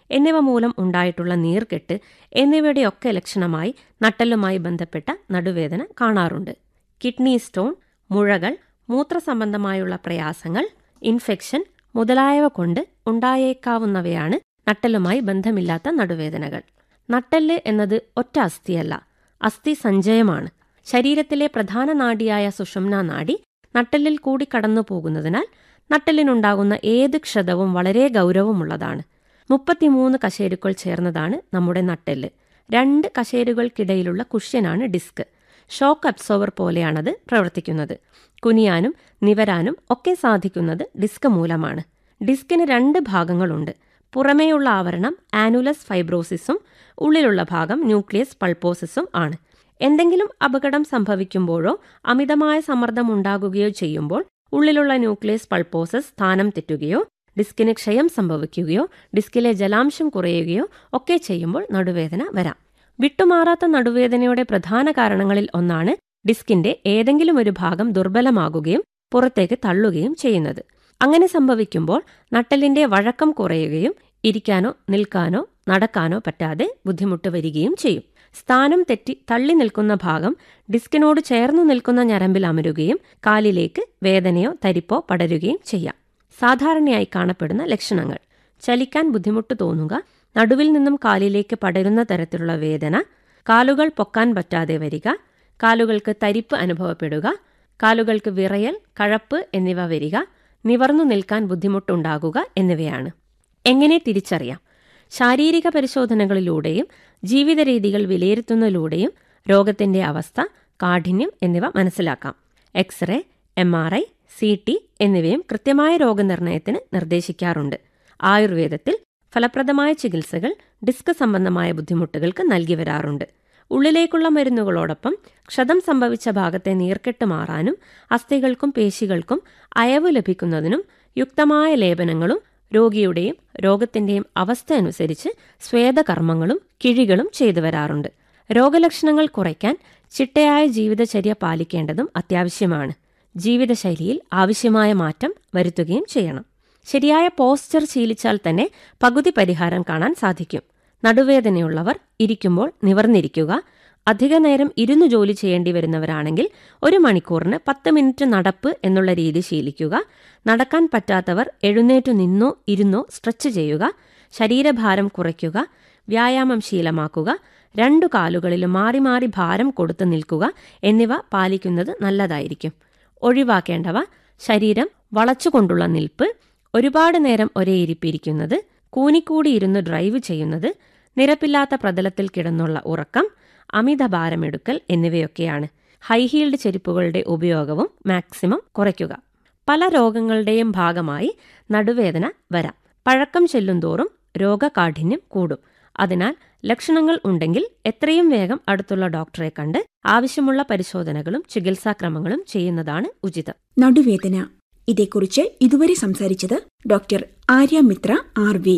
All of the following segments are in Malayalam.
എന്നിവ മൂലം ഉണ്ടായിട്ടുള്ള നീർക്കെട്ട് എന്നിവയുടെയൊക്കെ ലക്ഷണമായി നട്ടെല്ലുമായി ബന്ധപ്പെട്ട നടുവേദന കാണാറുണ്ട് കിഡ്നി സ്റ്റോൺ മുഴകൾ മൂത്രസംബന്ധമായുള്ള പ്രയാസങ്ങൾ ഇൻഫെക്ഷൻ മുതലായവ കൊണ്ട് ഉണ്ടായേക്കാവുന്നവയാണ് നട്ടെല്ലുമായി ബന്ധമില്ലാത്ത നടുവേദനകൾ നട്ടെല്ല് എന്നത് ഒറ്റ അസ്ഥിയല്ല അസ്ഥി സഞ്ചയമാണ് ശരീരത്തിലെ പ്രധാന നാഡിയായ സുഷുമ്ന നാഡി നട്ടെല്ലിൽ കൂടി കടന്നു പോകുന്നതിനാൽ നട്ടെല്ലിനുണ്ടാകുന്ന ഏത് ക്ഷതവും വളരെ ഗൗരവമുള്ളതാണ് മുപ്പത്തിമൂന്ന് കശേരുക്കൾ ചേർന്നതാണ് നമ്മുടെ നട്ടെല്ല് രണ്ട് കശേരുകൾക്കിടയിലുള്ള കുഷ്യനാണ് ഡിസ്ക് ഷോക്ക് അബ്സോർവർ പോലെയാണത് പ്രവർത്തിക്കുന്നത് കുനിയാനും നിവരാനും ഒക്കെ സാധിക്കുന്നത് ഡിസ്ക് മൂലമാണ് ഡിസ്കിന് രണ്ട് ഭാഗങ്ങളുണ്ട് പുറമേയുള്ള ആവരണം ആനുലസ് ഫൈബ്രോസിസും ഉള്ളിലുള്ള ഭാഗം ന്യൂക്ലിയസ് പൾപ്പോസിസും ആണ് എന്തെങ്കിലും അപകടം സംഭവിക്കുമ്പോഴോ അമിതമായ സമ്മർദ്ദം ഉണ്ടാകുകയോ ചെയ്യുമ്പോൾ ഉള്ളിലുള്ള ന്യൂക്ലിയസ് പൾപ്പോസസ് സ്ഥാനം തെറ്റുകയോ ഡിസ്കിന് ക്ഷയം സംഭവിക്കുകയോ ഡിസ്കിലെ ജലാംശം കുറയുകയോ ഒക്കെ ചെയ്യുമ്പോൾ നടുവേദന വരാം വിട്ടുമാറാത്ത നടുവേദനയുടെ പ്രധാന കാരണങ്ങളിൽ ഒന്നാണ് ഡിസ്കിന്റെ ഏതെങ്കിലും ഒരു ഭാഗം ദുർബലമാകുകയും പുറത്തേക്ക് തള്ളുകയും ചെയ്യുന്നത് അങ്ങനെ സംഭവിക്കുമ്പോൾ നട്ടെല്ലിന്റെ വഴക്കം കുറയുകയും ഇരിക്കാനോ നിൽക്കാനോ നടക്കാനോ പറ്റാതെ ബുദ്ധിമുട്ട് വരികയും ചെയ്യും സ്ഥാനം തെറ്റി തള്ളി നിൽക്കുന്ന ഭാഗം ഡിസ്കിനോട് ചേർന്നു നിൽക്കുന്ന ഞരമ്പിൽ അമരുകയും കാലിലേക്ക് വേദനയോ തരിപ്പോ പടരുകയും ചെയ്യാം സാധാരണയായി കാണപ്പെടുന്ന ലക്ഷണങ്ങൾ ചലിക്കാൻ ബുദ്ധിമുട്ട് തോന്നുക നടുവിൽ നിന്നും കാലിലേക്ക് പടരുന്ന തരത്തിലുള്ള വേദന കാലുകൾ പൊക്കാൻ പറ്റാതെ വരിക കാലുകൾക്ക് തരിപ്പ് അനുഭവപ്പെടുക കാലുകൾക്ക് വിറയൽ കഴപ്പ് എന്നിവ വരിക നിവർന്നു നിൽക്കാൻ ബുദ്ധിമുട്ടുണ്ടാകുക എന്നിവയാണ് എങ്ങനെ തിരിച്ചറിയാം ശാരീരിക പരിശോധനകളിലൂടെയും ജീവിത രീതികൾ വിലയിരുത്തുന്നതിലൂടെയും രോഗത്തിന്റെ അവസ്ഥ കാഠിന്യം എന്നിവ മനസ്സിലാക്കാം x ray M R I C T എന്നിവയും കൃത്യമായ രോഗനിർണയത്തിന് നിർദ്ദേശിക്കാറുണ്ട് ആയുർവേദത്തിൽ ഫലപ്രദമായ ചികിത്സകൾ ഡിസ്ക് സംബന്ധമായ ബുദ്ധിമുട്ടുകൾക്ക് നൽകി വരാറുണ്ട് ഉള്ളിലേക്കുള്ള മരുന്നുകളോടൊപ്പം ക്ഷതം സംഭവിച്ച ഭാഗത്തെ നീർക്കെട്ട് മാറാനും അസ്ഥികൾക്കും പേശികൾക്കും അയവ് ലഭിക്കുന്നതിനും യുക്തമായ ലേപനങ്ങളും രോഗിയുടെയും രോഗത്തിന്റെയും അവസ്ഥ അനുസരിച്ച് സ്വേദകർമ്മങ്ങളും കിഴികളും ചെയ്തു വരാറുണ്ട് രോഗലക്ഷണങ്ങൾ കുറയ്ക്കാൻ ചിട്ടയായ ജീവിതചര്യ പാലിക്കേണ്ടതും അത്യാവശ്യമാണ് ജീവിതശൈലിയിൽ ആവശ്യമായ മാറ്റം വരുത്തുകയും ചെയ്യണം ശരിയായ പോസ്ചർ ശീലിച്ചാൽ തന്നെ പകുതി പരിഹാരം കാണാൻ സാധിക്കും നടുവേദനയുള്ളവർ ഇരിക്കുമ്പോൾ നിവർന്നിരിക്കുക അധിക നേരം ഇരുന്നു ജോലി ചെയ്യേണ്ടി വരുന്നവരാണെങ്കിൽ ഒരു മണിക്കൂറിന് പത്ത് മിനിറ്റ് നടപ്പ് എന്നുള്ള രീതി ശീലിക്കുക നടക്കാൻ പറ്റാത്തവർ എഴുന്നേറ്റു നിന്നോ ഇരുന്നോ സ്ട്രെച്ച് ചെയ്യുക ശരീരഭാരം കുറയ്ക്കുക വ്യായാമം ശീലമാക്കുക രണ്ടു കാലുകളിലും മാറി മാറി ഭാരം കൊടുത്തു നിൽക്കുക എന്നിവ പാലിക്കുന്നത് നല്ലതായിരിക്കും ഒഴിവാക്കേണ്ടവ ശരീരം വളച്ചുകൊണ്ടുള്ള നിൽപ്പ് ഒരുപാട് നേരം ഒരേ ഇരിപ്പിരിക്കുന്നത് കൂനിക്കൂടി ഇരുന്ന് ഡ്രൈവ് ചെയ്യുന്നത് നിരപ്പില്ലാത്ത പ്രതലത്തിൽ കിടന്നുള്ള ഉറക്കം അമിത ഭാരമെടുക്കൽ എന്നിവയൊക്കെയാണ് ഹൈ ഹീൽഡ് ചെരുപ്പുകളുടെ ഉപയോഗവും മാക്സിമം കുറയ്ക്കുക പല രോഗങ്ങളുടെയും ഭാഗമായി നടുവേദന വരാം പഴക്കം ചെല്ലുന്തോറും രോഗകാഠിന്യം കൂടും അതിനാൽ ലക്ഷണങ്ങൾ ഉണ്ടെങ്കിൽ എത്രയും വേഗം അടുത്തുള്ള ഡോക്ടറെ കണ്ട് ആവശ്യമുള്ള പരിശോധനകളും ചികിത്സാക്രമങ്ങളും ചെയ്യുന്നതാണ് ഉചിതം നടുവേദന ഇതേക്കുറിച്ച് ഇതുവരെ സംസാരിച്ചത് doctor Arya Mitra R V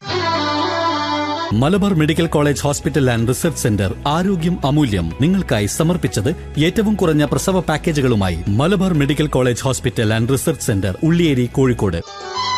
Malabar Medical College Hospital and Research Centre ആരോഗ്യം അമൂല്യം നിങ്ങൾക്കായി സമർപ്പിച്ചത് ഏറ്റവും കുറഞ്ഞ പ്രസവ പാക്കേജുകളുമായി Malabar Medical College Hospital and Research Centre Ulliyeri Kozhikode